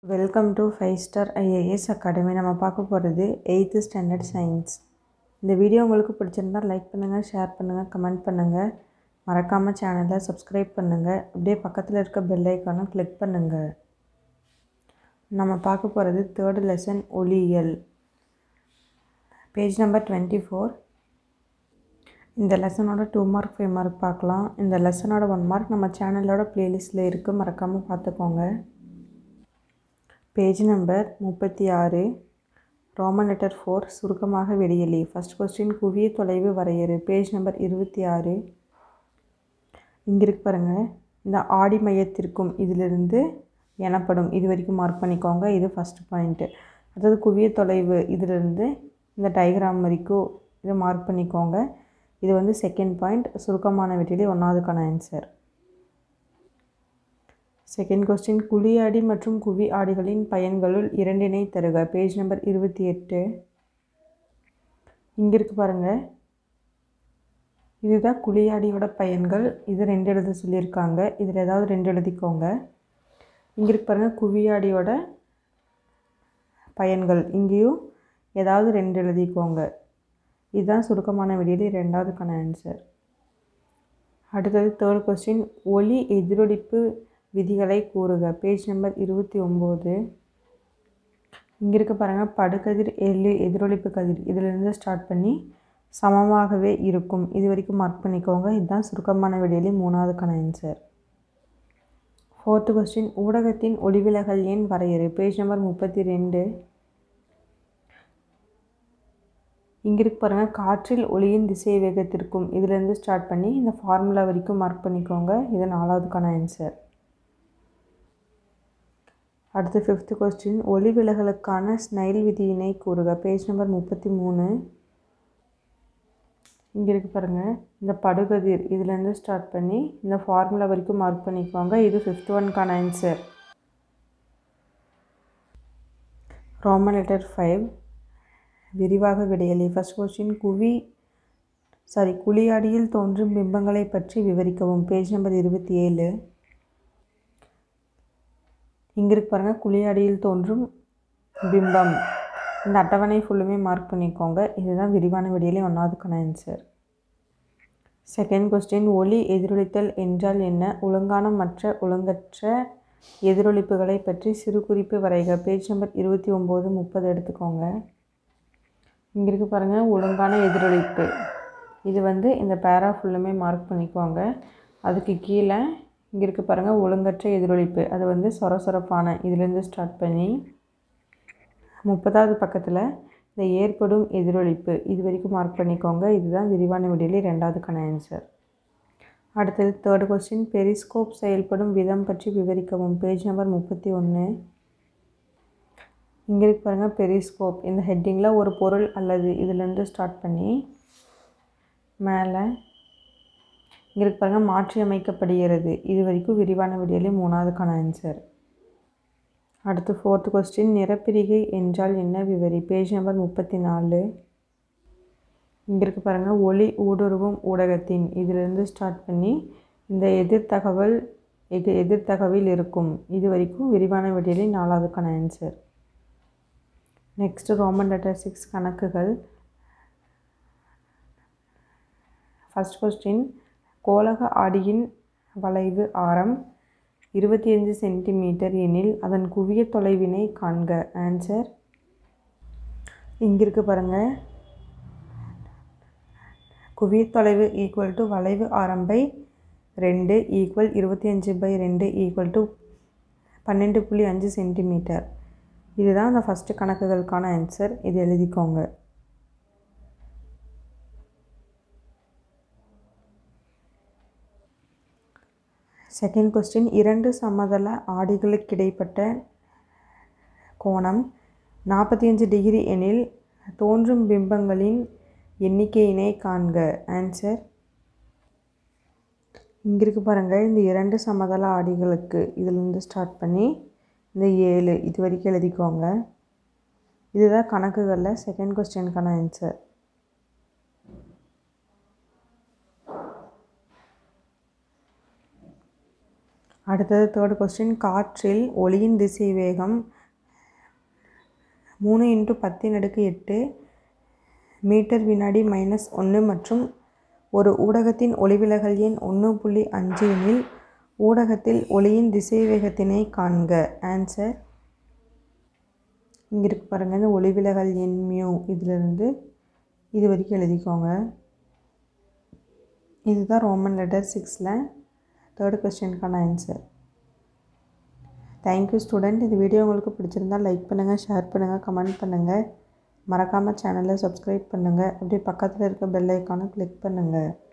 welcome to five star IAS academy நம்ம பார்க்க போகிறது எயித்து ஸ்டாண்டர்ட் சயின்ஸ் இந்த வீடியோ உங்களுக்கு பிடிச்சிருந்தால் லைக் பண்ணுங்கள் ஷேர் பண்ணுங்கள் கமெண்ட் பண்ணுங்கள் மறக்காமல் சேனலை சப்ஸ்கிரைப் பண்ணுங்கள் அப்படியே பக்கத்தில் இருக்க பெல் ஐக்கானை கிளிக் பண்ணுங்கள் நம்ம பார்க்க போகிறது தேர்டு லெசன் ஒளியியல் பேஜ் நம்பர் டுவெண்ட்டி ஃபோர் இந்த லெசனோட டூ மார்க் ஃபைவ் மார்க் பார்க்கலாம் இந்த லெசனோட ஒன் மார்க் நம்ம சேனலோட ப்ளேலிஸ்ட்டில் இருக்குது மறக்காமல் பார்த்துக்கோங்க பேஜ் நம்பர் முப்பத்தி ஆறு ரோமன் லெட்டர் ஃபோர் சுருக்கமாக வெளியலி ஃபஸ்ட் கொஸ்டின் குவிய தொலைவு வரையறு பேஜ் நம்பர் இருபத்தி ஆறு இங்கே இருக்கு பாருங்கள் இந்த ஆடி மையத்திற்கும் இதிலிருந்து எனப்படும் இது வரைக்கும் மார்க் பண்ணிக்கோங்க இது ஃபஸ்ட் பாயிண்ட்டு அதாவது குவிய தொலைவு இதிலிருந்து இந்த டயக்ராம் வரைக்கும் இதை மார்க் பண்ணிக்கோங்க இது வந்து செகண்ட் பாயிண்ட் சுருக்கமான வெற்றிலே ஒன்றாவதுக்கான ஆன்சர் செகண்ட் கொஸ்டின் குழி ஆடி மற்றும் குவி ஆடிகளின் பயன்களுள் இரண்டினை தருக பேஜ் நம்பர் இருபத்தி எட்டு இங்கே இருக்கு பாருங்கள் இதுதான் குழியாடியோட பயன்கள் இது ரெண்டு எழுத சொல்லியிருக்காங்க இதில் ஏதாவது ரெண்டு எழுதிக்கோங்க இங்கே இருக்கு பாருங்கள் குவியாடியோட பயன்கள் இங்கேயும் ஏதாவது ரெண்டு எழுதிக்கோங்க இதுதான் சுருக்கமான விடியல் ரெண்டாவதுக்கான ஆன்சர் அடுத்தது தேர்ட் கொஸ்டின் ஒளி எதிரொலிப்பு விதிகளை கூறுக பேஜ் நம்பர் இருபத்தி ஒம்பது இங்கே இருக்க பாருங்கள் படுகதிர் எள்ளு எதிரொலிப்பு கதிர் இதிலிருந்து ஸ்டார்ட் பண்ணி சமமாகவே இருக்கும் இது வரைக்கும் மார்க் பண்ணிக்கோங்க இதுதான் சுருக்கமான விடியலி மூணாவதுக்கான ஆன்சர் ஃபோர்த்து கொஸ்டின் ஊடகத்தின் ஒளிவிலகல் எண் வரையறு பேஜ் நம்பர் முப்பத்தி ரெண்டு இங்கே இருக்கு பாருங்கள் காற்றில் ஒளியின் திசை வேகத்திற்கும் இதிலேருந்து ஸ்டார்ட் பண்ணி இந்த ஃபார்முலா வரைக்கும் மார்க் பண்ணிக்கோங்க இது நாலாவதுக்கான ஆன்சர் அடுத்து ஃபிஃப்த்து கொஸ்டின் ஒளி விலகலுக்கான ஸ்னைல் விதியினை கூறுக பேஜ் நம்பர் முப்பத்தி மூணு இங்கே இருக்கு பாருங்கள் இந்த படுகதிர் இதுலேருந்து ஸ்டார்ட் பண்ணி இந்த ஃபார்முலா வரைக்கும் மார்க் பண்ணிக்கோங்க இது ஃபிஃப்த் ஒன்க்கான ஆன்சர் ரோமன் லெட்டர் ஃபைவ் விரிவாக விடையலி ஃபஸ்ட் கொஸ்டின் குவி சாரி குழியாடியில் தோன்றும் பிம்பங்களை பற்றி விவரிக்கவும் பேஜ் நம்பர் இருபத்தி ஏழு இங்கே இருக்கு பாருங்கள் குழியாடியில் தோன்றும் பிம்பம் இந்த அட்டவணை ஃபுல்லுமே மார்க் பண்ணிக்கோங்க இதுதான் விரிவான விடியலே ஒன்றாவதுக்கான ஆன்சர் செகண்ட் கொஸ்டின் ஒளி எதிரொலித்தல் என்றால் என்ன ஒழுங்கான மற்ற ஒழுங்கற்ற எதிரொலிப்புகளை பற்றி சிறு குறிப்பு வரைக பேஜ் நம்பர் இருபத்தி ஒம்பது முப்பது எடுத்துக்கோங்க இங்கே இருக்கு பாருங்கள் ஒழுங்கான எதிரொலிப்பு இது வந்து இந்த பேரா ஃபுல்லுமே மார்க் பண்ணிக்கோங்க அதுக்கு கீழே இங்கே இருக்குது பாருங்கள் ஒழுங்கற்ற எதிரொலிப்பு அது வந்து சொர சொரப்பான இதுலேருந்து ஸ்டார்ட் பண்ணி முப்பதாவது பக்கத்தில் இந்த ஏற்படும் எதிரொலிப்பு இது வரைக்கும் மார்க் பண்ணிக்கோங்க இதுதான் விரிவான விடியலி ரெண்டாவதுக்கான ஆன்சர் அடுத்தது தேர்ட் கொஸ்டின் பெரிஸ்கோப் செயல்படும் விதம் பற்றி விவரிக்கவும் பேஜ் நம்பர் முப்பத்தி ஒன்று இங்கே இருக்கு பாருங்கள் பெரிஸ்கோப் இந்த ஹெட்டிங்கில் ஒரு பொருள் அல்லது இதுலேருந்து ஸ்டார்ட் பண்ணி மேலே இங்கே இருக்கு பாருங்கள் மாற்றி அமைக்கப்படுகிறது இது வரைக்கும் விரிவான விடியலே மூணாவதுக்கான ஆன்சர் அடுத்து ஃபோர்த் கொஸ்டின் நிறப்பிரிகை என்றால் என்ன விவரி பேஜ் நம்பர் முப்பத்தி நாலு இங்கே இருக்கு பாருங்கள் ஒளி ஊடுருவும் ஊடகத்தின் இதிலிருந்து ஸ்டார்ட் பண்ணி இந்த எதிர்த்தகவல் எது எதிர்த்தகவில் இருக்கும் இது வரைக்கும் விரிவான விடியலே நாலாவதுக்கான answer next Roman letter six கணக்குகள் ஃபஸ்ட் கொஸ்டின் கோலக ஆடியின் வளைவு ஆரம் இருபத்தி அஞ்சு சென்டிமீட்டர் எனில் அதன் குவிய தொலைவினை காண்க ஆன்சர் இங்கே இருக்கு பாருங்கள் குவிய தொலைவு ஈக்குவல் டு வளைவு ஆரம் பை ரெண்டு ஈக்குவல் இருபத்தி அஞ்சு பை ரெண்டு ஈக்குவல் டு பன்னெண்டு புள்ளி அஞ்சு சென்டிமீட்டர் இதுதான் அந்த ஃபஸ்ட்டு கணக்குகளுக்கான ஆன்சர் இது எழுதிக்கோங்க செகண்ட் கொஸ்டின் இரண்டு சமதள ஆடிகளுக்கிடைப்பட்ட கோணம் நாற்பத்தி அஞ்சு டிகிரி எனில் தோன்றும் பிம்பங்களின் எண்ணிக்கையினை காண்க ஆன்சர் இங்கே இருக்கு பாருங்கள் இந்த இரண்டு சமதள ஆடிகளுக்கு இதிலிருந்து ஸ்டார்ட் பண்ணி இந்த ஏழு இது வரைக்கும் எழுதிக்கோங்க இதுதான் கணக்குகளில் செகண்ட் கொஸ்டினுக்கான ஆன்சர் அடுத்தது தேர்ட் கொஸ்டின் காற்றில் ஒளியின் திசை வேகம் மூணு இன்ட்டு பத்தின் அடுக்கு எட்டு மீட்டர் வினாடி மைனஸ் ஒன்று மற்றும் ஒரு ஊடகத்தின் ஒளிவிலகல் எண் ஒன்று புள்ளி அஞ்சு எனில் ஊடகத்தில் ஒளியின் திசை வேகத்தினை காண்க ஆன்சர் இங்கே இருக்கு பாருங்கள் இந்த ஒளிவிலகல் எண் மியூ இதிலிருந்து இது வரைக்கும் எழுதிக்கோங்க இதுதான் ரோமன் லெட்டர் சிக்ஸில் தேர்ட் கொஸ்டினுக்கான ஆன்சர் தேங்க்யூ ஸ்டூடெண்ட் இந்த வீடியோ உங்களுக்கு பிடிச்சிருந்தால் லைக் பண்ணுங்கள் ஷேர் பண்ணுங்கள் கமெண்ட் பண்ணுங்கள் மறக்காமல் சேனலை சப்ஸ்கிரைப் பண்ணுங்கள் அப்படியே பக்கத்தில் இருக்க பெல் ஐக்கானை கிளிக் பண்ணுங்கள்